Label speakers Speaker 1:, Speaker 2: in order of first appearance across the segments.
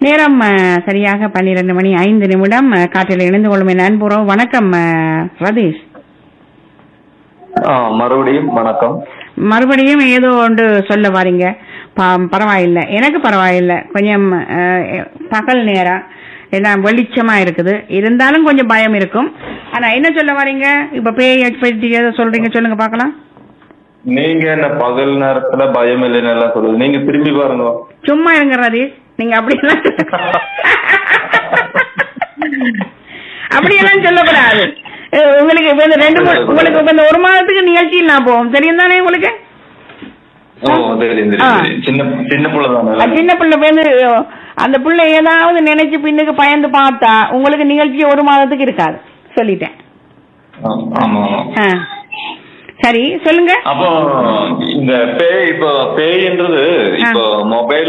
Speaker 1: நேரம் அஹ், சரியாக பன்னிரண்டு மணி ஐந்து நிமிடம் அஹ், காற்றில் இணைந்து கொள்ளும் என் அன்புறவு வணக்கம் அஹ், ரதீஷ்
Speaker 2: ஆ, மறுபடியும் வணக்கம்
Speaker 1: மறுபடியும் ஏதோ ஒன்று சொல்ல வாரீங்க ப- பரவாயில்லை எனக்கு பரவாயில்லை கொஞ்சம் அஹ், பகல் நேரம் எல்லாம் வெளிச்சமா இருக்குது இருந்தாலும் கொஞ்சம் பயம் இருக்கும் ஆனா என்ன சொல்ல வாரீங்க இப்ப பேய் பற்றி ஏதோ சொல்றீங்க சொல்லுங்க பார்க்கலாம்
Speaker 2: நீங்க என்ன பகல் நேரத்துல பயம் இல்லைன்னு எல்லாம் சொல்லுது நீங்க திரும்பி பாருங்க
Speaker 1: சும்மா இருங்க ரதீஷ் நீங்க அப்படியெல்லாம் அப்படியெல்லாம் சொல்லக்கூடாது அஹ் உங்களுக்கு இப்ப இந்த ரெண்டு மூணு உங்களுக்கு இப்ப இந்த ஒரு மாதத்துக்கு நிகழ்ச்சியில் நான் போவோம் தெரியும் தானே உங்களுக்கு
Speaker 2: ஓ தெரியும் தெரியும்,
Speaker 1: ஆ.
Speaker 2: தெரியும் சின்ன சின்ன பிள்ளை
Speaker 1: அது
Speaker 2: தானே
Speaker 1: சின்ன பிள்ளை பேருந்து அந்த பிள்ளை ஏதாவது நினைச்சு பின்னுக்கு பயந்து பார்த்தா உங்களுக்கு நிகழ்ச்சி ஒரு மாதத்துக்கு இருக்காது சொல்லிட்டேன்
Speaker 2: ஆ, ஆமா ஆமா
Speaker 1: ஆ. சரி சொல்லுங்க
Speaker 2: அப்போ இந்த பேய் இப்போ பேய்ன்றது இப்போ மொபைல்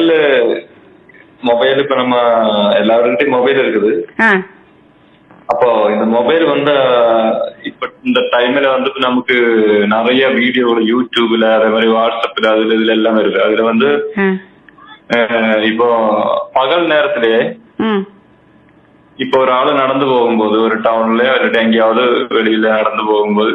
Speaker 2: மொபைல் இப்ப நம்ம எல்லாருக்கிட்டையும் மொபைல் இருக்குது
Speaker 1: ஆ
Speaker 2: அப்போ இந்த மொபைல் வந்து இப்ப இந்த டைம்ல வந்து இப்ப நமக்கு நிறைய வீடியோல யூடியூப்ல அதே மாதிரி வாட்ஸ்அப்ல அதுல இதுல எல்லாம் வருது அதுல வந்து
Speaker 1: ஆ.
Speaker 2: அஹ், இப்போ பகல் நேரத்திலே
Speaker 1: ம்
Speaker 2: இப்போ ஒரு ஆளு நடந்து போகும்போது ஒரு டவுன்ல இல்லாட்டி எங்கேயாவது வெளியில நடந்து போகும்போது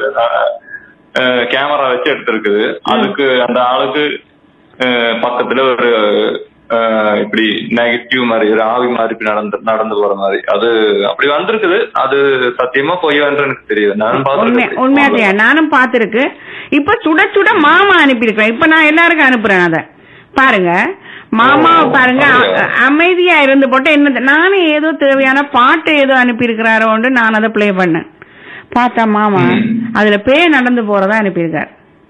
Speaker 2: கேமரா வச்சு எடுத்திருக்குது அதுக்கு அந்த ஆளுக்கு அஹ், பக்கத்துல ஒரு அஹ், இப்படி நெகட்டிவ் மாதிரி ஒரு ஆவி மாதிரி இப்படி நடந்து நடந்து போற மாதிரி அது அப்படி வந்திருக்குது அது சத்தியமா பொய்யான்னு எனக்கு தெரியும் நானும்
Speaker 1: உண்மை உண்மையாதையா
Speaker 2: பார்த்திருக்கேன்.
Speaker 1: நானும் பார்த்திருக்கு இப்ப சுட சுட மாமா அனுப்பியிருக்கேன் இப்ப நான் எல்லாருக்கும் அனுப்புறேன் அத பாருங்க மாமா
Speaker 2: ஓ,
Speaker 1: பாருங்க
Speaker 2: அப்படியா?
Speaker 1: அ- அமைதியா இருந்து போட்டு என்ன நானும் ஏதோ தேவையான பாட்டு ஏதோ அனுப்பியிருக்கிறாரோன்னு நான் அதை ப்ளே பண்ணேன் பார்த்தா மாமா
Speaker 2: ம்.
Speaker 1: அதுல பேய் நடந்து போறதா அனுப்பியிருக்காரு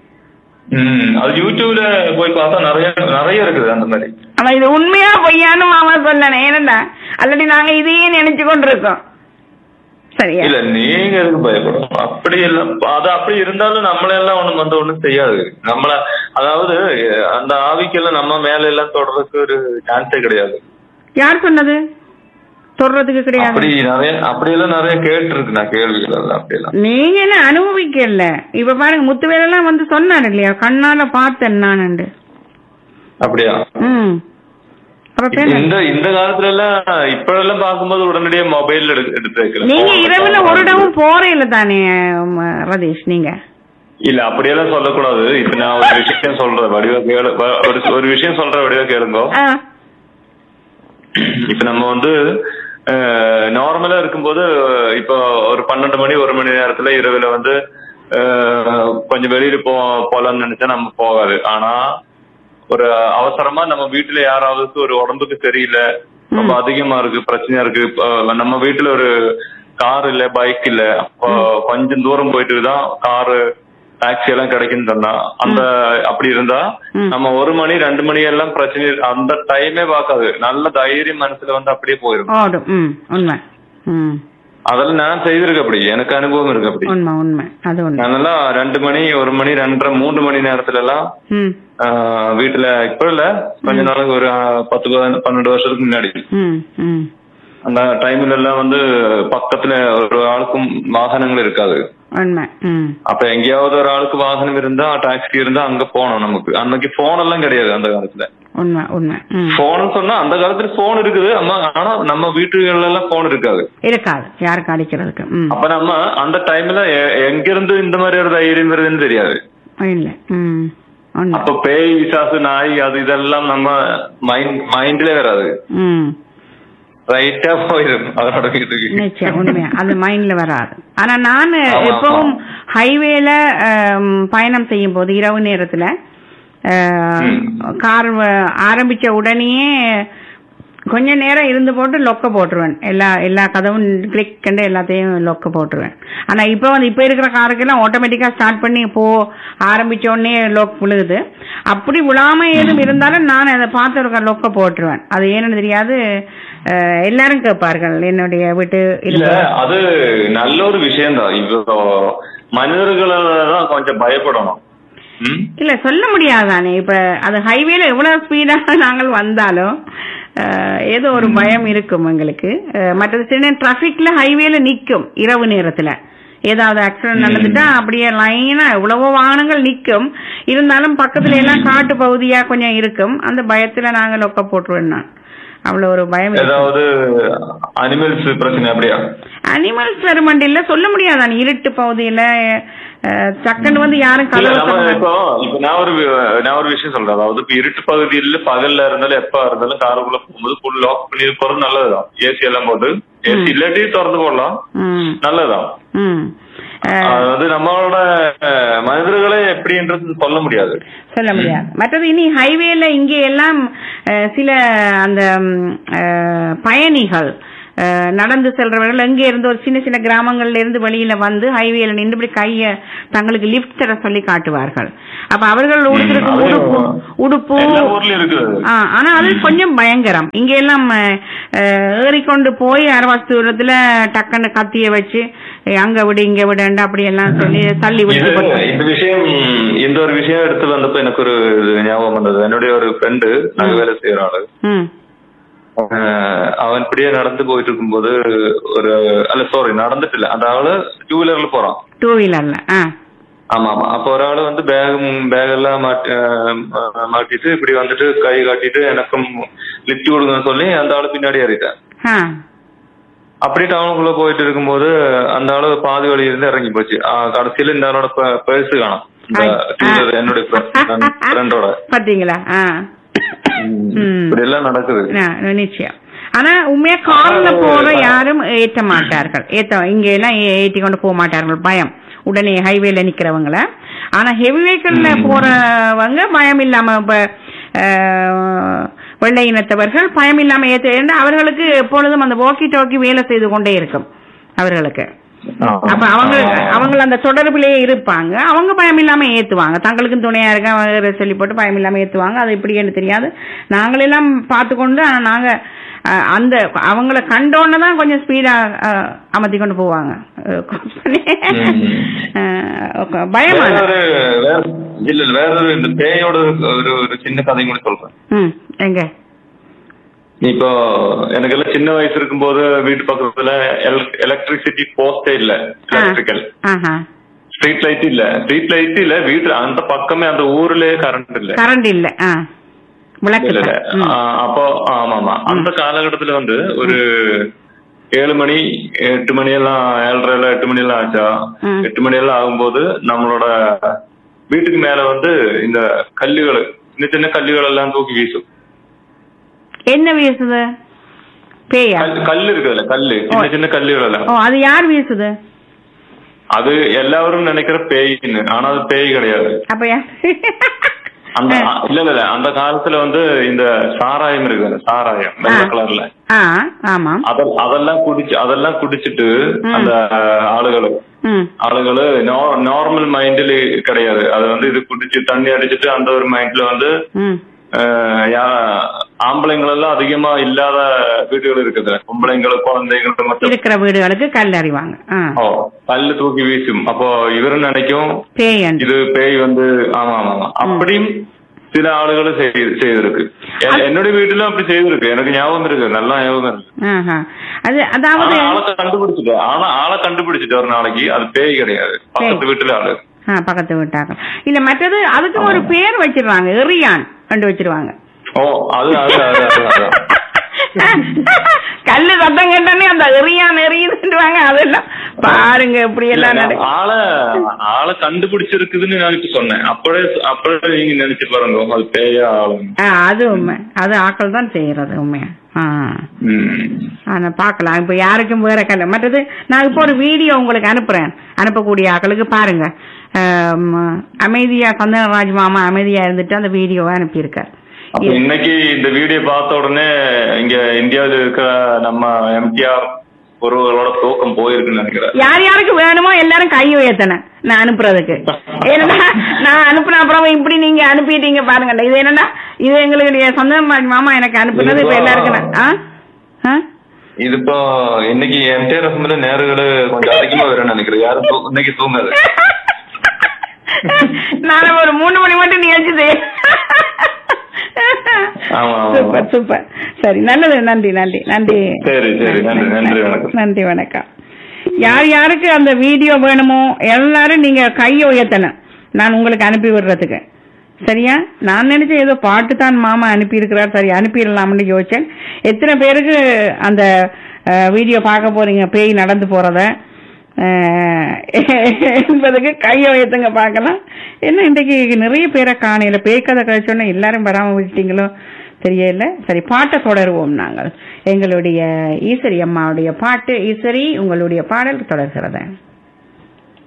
Speaker 2: ம், அது யூடியூப்ல போய் பார்த்தா நிறைய நிறைய இருக்குது அந்த மாதிரி
Speaker 1: அவன் இது உண்மையா பொய்யான்னு மாமா சொல்லணும் ஏனண்டா அல்லடி நாங்க இதையே நினைச்சு கொண்டிருக்கோம் சரியா
Speaker 2: இல்ல நீங்க எதுக்கு பயப்படணும் அப்படி எல்லாம் அது அப்படி இருந்தாலும் நம்மள எல்லாம் ஒண்ணும் வந்து ஒண்ணும் செய்யாது நம்மள அதாவது அஹ், அந்த ஆவிக்கெல்லாம் நம்ம மேல எல்லாம் தொடர்றதுக்கு ஒரு சான்ஸே கிடையாது
Speaker 1: யார் சொன்னது சொல்றதுக்கு கிடையாது
Speaker 2: அப்படி நிறைய அப்படி எல்லாம் நிறைய கேட்டு இருக்கு நான் கேள்விகள் எல்லாம் அப்படி எல்லாம்
Speaker 1: நீங்க என்ன அனுபவிக்கல இப்ப பாருங்க முத்துவேலெல்லாம் வந்து சொன்னாரு இல்லையா கண்ணால பார்த்தேன் நானு
Speaker 2: அப்படியா
Speaker 1: ம் அப்ப
Speaker 2: இப்ப
Speaker 1: பேர்
Speaker 2: இந்த இந்த காலத்துல எல்லாம் இப்ப எல்லாம் பார்க்கும்போது உடனடியே மொபைல் எடுத்து எடுத்து வைக்கலாம்
Speaker 1: நீங்க இரவுல ஒரு இடமும் போறே இல்ல தானே ம, ரதீஷ் நீங்க
Speaker 2: இல்ல அப்படியெல்லாம் சொல்லக்கூடாது இப்ப நான் ஒரு விஷயம் சொல்றேன் வடிவா கேளு வ- ஒரு ஒரு விஷயம் சொல்ற வடிவா கேளுங்க
Speaker 1: ஆ,
Speaker 2: இப்ப நம்ம வந்து நார்மலா இருக்கும்போது இப்போ ஒரு பன்னெண்டு மணி ஒரு மணி நேரத்துல இரவுல வந்து அஹ், கொஞ்சம் வெளியில போ போலாம்னு நினைச்சா நம்ம போகாது ஆனா ஒரு அவசரமா நம்ம வீட்டுல யாராவது ஒரு உடம்புக்கு சரியில்லை ரொம்ப அதிகமா இருக்கு பிரச்சனையா இருக்கு இப்போ நம்ம வீட்டுல ஒரு கார் இல்ல பைக் இல்ல அப்போ கொஞ்சம் தூரம் போயிட்டு தான் காரு டாக்ஸி எல்லாம் கிடைக்குன்னு சொன்னா அந்த அப்படி இருந்தா
Speaker 1: ம்.
Speaker 2: நம்ம ஒரு மணி ரெண்டு மணி எல்லாம் பிரச்சனை இருக்கு. அந்த டைமே பார்க்காது நல்ல தைரியம் மனசுல வந்து அப்படியே போயிரும்
Speaker 1: ஓடும் ம் உண்மை ம்
Speaker 2: அதெல்லாம் நான் செய்திருக்கேன் அப்படி எனக்கு அனுபவம் இருக்கு அப்படி
Speaker 1: உண்மை உண்மை அது உண்மை
Speaker 2: நானெல்லாம் ரெண்டு மணி ஒரு மணி ரெண்டரை மூணு மணி நேரத்துல எல்லாம்
Speaker 1: ம்
Speaker 2: ஆஹ், வீட்டுல இப்ப இல்ல கொஞ்ச நாளுக்கு ஒரு ஆஹ், பத்து பதினஞ்சு, பன்னெண்டு வருஷத்துக்கு முன்னாடி
Speaker 1: ம் ம்
Speaker 2: அந்த டைம்ல எல்லாம் வந்து பக்கத்துல ஒரு ஆளுக்கும் வாகனங்கள் இருக்காது
Speaker 1: உண்மை ம்
Speaker 2: அப்ப எங்கேயாவது ஒரு ஆளுக்கு வாகனம் இருந்தா டாக்ஸி இருந்தா அங்க போனோம் நமக்கு அன்னைக்கு போன் எல்லாம் கிடையாது அந்த காலத்துல
Speaker 1: உண்மை உண்மை ம்
Speaker 2: போன் சொன்னா அந்த காலத்துல போன் இருக்குது அம்மா ஆனா நம்ம வீட்டுகள்ல எல்லாம் போன் இருக்காது
Speaker 1: இருக்காது யாருக்கு அடிக்கிறதுக்கு ம்
Speaker 2: அப்ப நம்ம அந்த டைம்ல எ- எங்க இருந்து இந்த மாதிரி ஒரு தைரியம் வருதுன்னு தெரியாது
Speaker 1: இல்ல ம் உண்மை
Speaker 2: அப்ப பேய் விசாசு நாய் அது இதெல்லாம் நம்ம மைண்ட் மைண்ட்ல வராது
Speaker 1: ம்
Speaker 2: ரைட்டா போயிடும் அதோட வீட்டுக்கு
Speaker 1: நிச்சயம் உண்மையா அது மைண்ட்ல வராது ஆனா நான்
Speaker 2: ஆமா,
Speaker 1: எப்பவும் ஹைவேல பயணம் செய்யும் போது இரவு நேரத்துல
Speaker 2: ம்.
Speaker 1: கார் ஆரம்பிச்ச உடனேயே கொஞ்ச நேரம் இருந்து போட்டு லொக்க போட்டுருவேன் எல்லா எல்லா கதவும் கிளிக் கண்டு எல்லாத்தையும் லொக்க போட்டுருவேன் ஆனா இப்ப வந்து இப்ப இருக்கிற காருக்கெல்லாம் ஆட்டோமேட்டிக்கா ஸ்டார்ட் பண்ணி போ ஆரம்பிச்ச உடனே லொக் விழுகுது அப்படி விழாம ஏதும் இருந்தாலும் நான் அதை பார்த்து இருக்க லொக்க போட்டுருவேன் அது ஏன்னு தெரியாது அஹ், எல்லாரும் கேட்பார்கள் என்னுடைய வீட்டு
Speaker 2: இல்ல
Speaker 1: இருக்க
Speaker 2: அது நல்ல ஒரு விஷயம் தான் இப்போ மனிதர்களை தான் கொஞ்சம் பயப்படணும் ம்?
Speaker 1: இல்ல சொல்ல முடியாதானே இப்ப அது ஹைவேல எவ்வளவு ஸ்பீடா நாங்கள் வந்தாலும் அஹ், ஏதோ ஒரு பயம் இருக்கும் எங்களுக்கு அஹ், மற்றது சில டிராபிக்ல ஹைவேல நிக்கும் இரவு நேரத்துல ஏதாவது ஆக்சிடென்ட் நடந்துட்டா அப்படியே லைனா எவ்வளவோ வாகனங்கள் நிக்கும் இருந்தாலும் பக்கத்துல எல்லாம் காட்டு பகுதியா கொஞ்சம் இருக்கும் அந்த பயத்துல நாங்க லொக்க போட்டுருவேன் நான் அவ்வளவு ஒரு பயம் இருக்கு.
Speaker 2: ஏதாவது அனிமல்ஸ் பிரச்சனை அப்படியா
Speaker 1: அனிமல்ஸ் வருமண்டி இல்ல சொல்ல முடியாதான் இருட்டு பகுதியில அஹ், டக்குன்னு வந்து யாரும்
Speaker 2: இல்ல
Speaker 1: கதவு
Speaker 2: நம்ம
Speaker 1: திறந்து-
Speaker 2: இப்போ இப்ப நான் ஒரு வி- நான் ஒரு விஷயம் சொல்றேன் அதாவது இப்ப இருட்டு பகுதியில் பகல்ல இருந்தாலும் எப்ப இருந்தாலும் காருக்குள்ள போகும்போது ஃபுல் லாக் பண்ணி போறது நல்லதுதான் ஏசி எல்லாம் போட்டு ஏசி இல்லாட்டி திறந்து போடலாம்
Speaker 1: ம்
Speaker 2: நல்லதுதான்
Speaker 1: ம் அஹ்,
Speaker 2: அதாவது நம்மளோட அஹ், மனிதர்களே எப்படின்றது சொல்ல முடியாது
Speaker 1: சொல்ல முடியாது மற்றது இனி ஹைவேல இங்கே எல்லாம் அஹ், சில அந்த ம், அஹ், பயணிகள் அஹ், நடந்து செல்றவர்கள் எங்கே இருந்து ஒரு சின்ன சின்ன கிராமங்கள்ல இருந்து வெளியில வந்து ஹைவேல நின்று இப்படி கைய தங்களுக்கு லிஃப்ட் தர சொல்லி காட்டுவார்கள் அப்ப அவர்கள் உடுத்திருக்கும்
Speaker 2: அது
Speaker 1: உடுப்பு உடுப்பு
Speaker 2: எல்லா ஊர்லயும் இருக்குது
Speaker 1: ஆ, ஆனா அது கொஞ்சம் பயங்கரம் இங்க எல்லாம் அஹ், அஹ், ஏறிக்கொண்டு போய் அரவாசி தூரத்துல டக்குன்னு கத்திய வச்சு அஹ், அங்க விடு இங்க விடுண்டு அப்படி எல்லாம் சொல்லி தள்ளி
Speaker 2: இது
Speaker 1: விட்டு போட்டு-
Speaker 2: இந்த விஷயம் இந்த ஒரு விஷயம் எடுத்து வந்தப்ப எனக்கு ஒரு இது ஞாபகம் வந்தது என்னுடைய ஒரு ஃப்ரெண்டு நாங்க வேலை செய்யற ஆளு
Speaker 1: ம்
Speaker 2: அஹ் அவன் இப்படியே நடந்து போயிட்டு இருக்கும்போது ஒரு அல்ல சாரி நடந்துட்டு இல்ல அந்த ஆளு டூ வீலர்ல போறான்
Speaker 1: டூ வீலர்ல ஆ
Speaker 2: ஆமா ஆமா அப்ப ஒரு ஆளு வந்து பேக் பேக் எல்லாம் மாட்டி அஹ் மாட்டிட்டு இப்படி வந்துட்டு கை காட்டிட்டு எனக்கும் லிஃப்ட் கொடுங்கன்னு சொல்லி அந்த ஆளு பின்னாடி ஏறிட்டேன்
Speaker 1: ஆ
Speaker 2: அப்படி டவுனுக்குள்ள போயிட்டு இருக்கும்போது அந்த ஆளு பாதி வழி இருந்து இறங்கி போச்சு ஆஹ் கடைசியில இந்த ஆளோட பர்ஸ் காணும் இந்த
Speaker 1: ஐ,
Speaker 2: two
Speaker 1: ஆ.
Speaker 2: wheeler என்னுடைய ஃப்ரெண்டோட
Speaker 1: பாத்தீங்களா ஆ ம்.
Speaker 2: இப்படி எல்லாம் நடக்குது
Speaker 1: ஆ, நிச்சயம் ஆனா உண்மையா கார்ல போற யாரும் ஏற்ற மாட்டார்கள் ஏத்த இங்க எல்லாம் ஏ- ஏத்தி கொண்டு போக மாட்டார்கள் பயம் உடனே ஹைவேல நிக்கிறவங்கள ஆனா ஹெவி வெஹிக்கிள்ல போறவங்க பயம் இல்லாம இப்ப அஹ், வெள்ளை இனத்தவர்கள் பயம் இல்லாம ஏத்த ஏன்னா அவர்களுக்கு எப்பொழுதும் அந்த வாக்கி டாக்கி வேலை செய்து கொண்டே இருக்கும் அவர்களுக்கு அப்ப அவங்க அவங்க அந்த தொடர்பிலேயே இருப்பாங்க அவங்க பயம் இல்லாம ஏத்துவாங்க தங்களுக்கும் துணையா இருக்க அவங்க சொல்லி போட்டு பயம் இல்லாம ஏத்துவாங்க அது எப்படின்னு தெரியாது நாங்களெல்லாம் பார்த்து கொண்டு ஆனா நாங்க அஹ், அந்த அவங்கள கண்டோன்னு தான் கொஞ்சம் ஸ்பீடா அமர்த்தி கொண்டு போவாங்க அஹ், cross பண்ணி. அஹ், பயமா
Speaker 2: வேற ஒரு வேற இல்ல இல்ல வேற ஒரு இந்த பேயோட ஒரு- ஒரு ஒரு சின்ன கதை கூட சொல்றேன்
Speaker 1: ம் எங்க
Speaker 2: இப்போ எனக்கு எல்லாம் சின்ன வயசு இருக்கும்போது வீட்டு பக்கத்துல எலக்ட்ரிசிட்டி போஸ்டே இல்ல எலக்ட்ரிக்கல்
Speaker 1: ஆஹா
Speaker 2: ஸ்ட்ரீட் லைட் இல்ல ஸ்ட்ரீட் லைட் இல்ல வீட்டு அந்த பக்கமே அந்த ஊர்லயே கரண்ட் இல்ல
Speaker 1: கரண்ட் இல்ல ஆ விளக்கு
Speaker 2: இல்ல இல்ல
Speaker 1: தான். ம்.
Speaker 2: ஆ, அப்போ ஆமா ஆமா அந்த காலகட்டத்துல வந்து ஒரு ஏழு மணி எட்டு மணி எல்லாம் ஏழரை எட்டு மணி எல்லாம் ஆச்சா
Speaker 1: ம்.
Speaker 2: எட்டு மணி எல்லாம் ஆகும்போது நம்மளோட வீட்டுக்கு மேல வந்து இந்த கல்லுகள் சின்ன சின்ன கல்லுகள் எல்லாம் தூக்கி வீசும்
Speaker 1: என்ன வீசுது பேயா
Speaker 2: கல்- கல்லு இருக்குதுல்ல கல்லு சின்ன சின்ன கல்லுகள் எல்லாம்
Speaker 1: ஓ அது யார் வீசுது
Speaker 2: அது எல்லாரும் நினைக்கிற பேயின்னு ஆனா அது பேய் கிடையாது
Speaker 1: அப்ப யார்
Speaker 2: அந்த இல்ல இல்ல இல்ல அந்த காலத்துல வந்து இந்த சாராயம் இருக்குல்ல சாராயம் வெள்ளை கலர்ல
Speaker 1: ஆ ஆமாம்
Speaker 2: அத- அதெல்லாம் குடிச்சு அதெல்லாம் குடிச்சிட்டு அந்த ஆளுகள்
Speaker 1: ம்
Speaker 2: ஆளுகளு நார்மல் மைண்ட்ல கிடையாது அது வந்து இது குடிச்சு தண்ணி அடிச்சிட்டு அந்த ஒரு மைண்ட்ல வந்து
Speaker 1: ம்
Speaker 2: அஹ், யா- ஆம்பளைங்கள் எல்லாம் அதிகமா இல்லாத வீடுகள் இருக்குது பொம்பளைங்கள் குழந்தைகள் மட்டும்
Speaker 1: இருக்கிற வீடுகளுக்கு கல் அறிவாங்க ஆ
Speaker 2: ஓ கல்லு தூக்கி வீசும் அப்போ இவரும் நினைக்கும்
Speaker 1: பேய் அண்டு
Speaker 2: இது பேய் வந்து ஆமா ஆமா ஆமா அப்படியும் சில ஆளுகளும் செய்து- செய்திருக்கு எ- என்னுடைய வீட்டுல அப்படி செய்திருக்கு எனக்கு ஞாபகம் இருக்கு நல்லா ஞாபகம் இருக்கு
Speaker 1: ஆஹா. அது அதாவது
Speaker 2: ஆனா ஆளை கண்டுபிடிச்சிட்டு ஆனா ஆளை கண்டுபிடிச்சிட்டு ஒரு நாளைக்கு அது பேய் கிடையாது பக்கத்து வீட்டுல ஆளு
Speaker 1: ஆ, பக்கத்து வீட்டாங்க இல்ல மற்றது அதுக்கு ஒரு பேர் வச்சிருவாங்க எரியான் கண்டு வச்சிருவாங்க
Speaker 2: ஓ அது அது அது அது, அது.
Speaker 1: கல்லு சத்தம் கேட்டானே அந்த எரியான் எரியுதுன்றாங்க அதெல்லாம் பாருங்க இப்படி
Speaker 2: இல்ல,
Speaker 1: எல்லாம்
Speaker 2: நான்
Speaker 1: நடக்கு
Speaker 2: ஆளை ஆளை கண்டுபிடிச்சிருக்குதுன்னு நான் இப்ப சொன்னேன் அப்படியே அப்படியே நீங்க நினைச்சு பாருங்க அது பேயா ஆளும்
Speaker 1: ஆ, அது உண்மை அது ஆக்கள் தான் செய்யறது உண்மையா ஆ
Speaker 2: ம்.
Speaker 1: ஆனா பார்க்கலாம் இப்ப யாருக்கும் வேற கல்ல மற்றது நான் இப்போ ஒரு வீடியோ உங்களுக்கு அனுப்புறேன் அனுப்பக்கூடிய ஆக்களுக்கு பாருங்க ஆம், அமைதியா சந்தனராஜ் மாமா அமைதியா இருந்துட்டு அந்த வீடியோவை அனுப்பியிருக்கார்
Speaker 2: அப்ப இன்னைக்கு இந்த வீடியோ பார்த்த உடனே இங்க இந்தியாவில் இருக்கிற நம்ம எம்டிஆர் ஒருவரோட தூக்கம் போயிருக்குன்னு நினைக்கிறேன்
Speaker 1: யார் யாருக்கு வேணுமோ எல்லாரும் கை உயர்த்தனேன் நான் அனுப்புறதுக்கு ஏன்னா நான் அனுப்புன அப்புறம் இப்படி நீங்க அனுப்பிட்டீங்க பாருங்க இது என்னன்னா இது எங்களுடைய சந்தனராஜ் மாமா எனக்கு அனுப்புனது இப்ப எல்லாருக்கும் நான்- ஆ? ஆ?
Speaker 2: இது இப்போ இன்னைக்கு எம்டிஆர் அசம்பிள நேரங்கள் கொஞ்சம் அதிகமா வரும்னு நினைக்கிறேன் யாரும் தூ- இன்னைக்கு தூங்காது
Speaker 1: நான் ஒரு மூணு மணி மட்டும் நிகழ்ச்சி
Speaker 2: ஆமா, ஆமா.
Speaker 1: சூப்பர் சூப்பர் சரி நல்லது நன்றி நன்றி நன்றி
Speaker 2: சரி, சரி, நன்றி, நன்றி, வணக்கம்.
Speaker 1: நன்றி வணக்கம் யார் யாருக்கு அந்த வீடியோ வேணுமோ எல்லாரும் நீங்க கையை உயர்த்தணும் நான் உங்களுக்கு அனுப்பி விடுறதுக்கு சரியா நான் நினைச்சேன் ஏதோ பாட்டு தான் மாமா அனுப்பியிருக்கிறார் சரி அனுப்பிடலாம்னு யோசிச்சேன் எத்தனை பேருக்கு அந்த வீடியோ பார்க்க போறீங்க பேய் நடந்து போறத அஹ், என்பதுக்கு கையை வைத்துங்க பார்க்கலாம் என்ன இன்றைக்கு நிறைய பேரை காணையில பேய் கதை கழிச்சோன்னா எல்லாரும் வராம விட்டீங்களோ தெரியல சரி பாட்டை தொடருவோம் நாங்கள் எங்களுடைய ஈஸ்வரி அம்மாவுடைய பாட்டு ஈஸ்வரி உங்களுடைய பாடல் தொடர்கிறது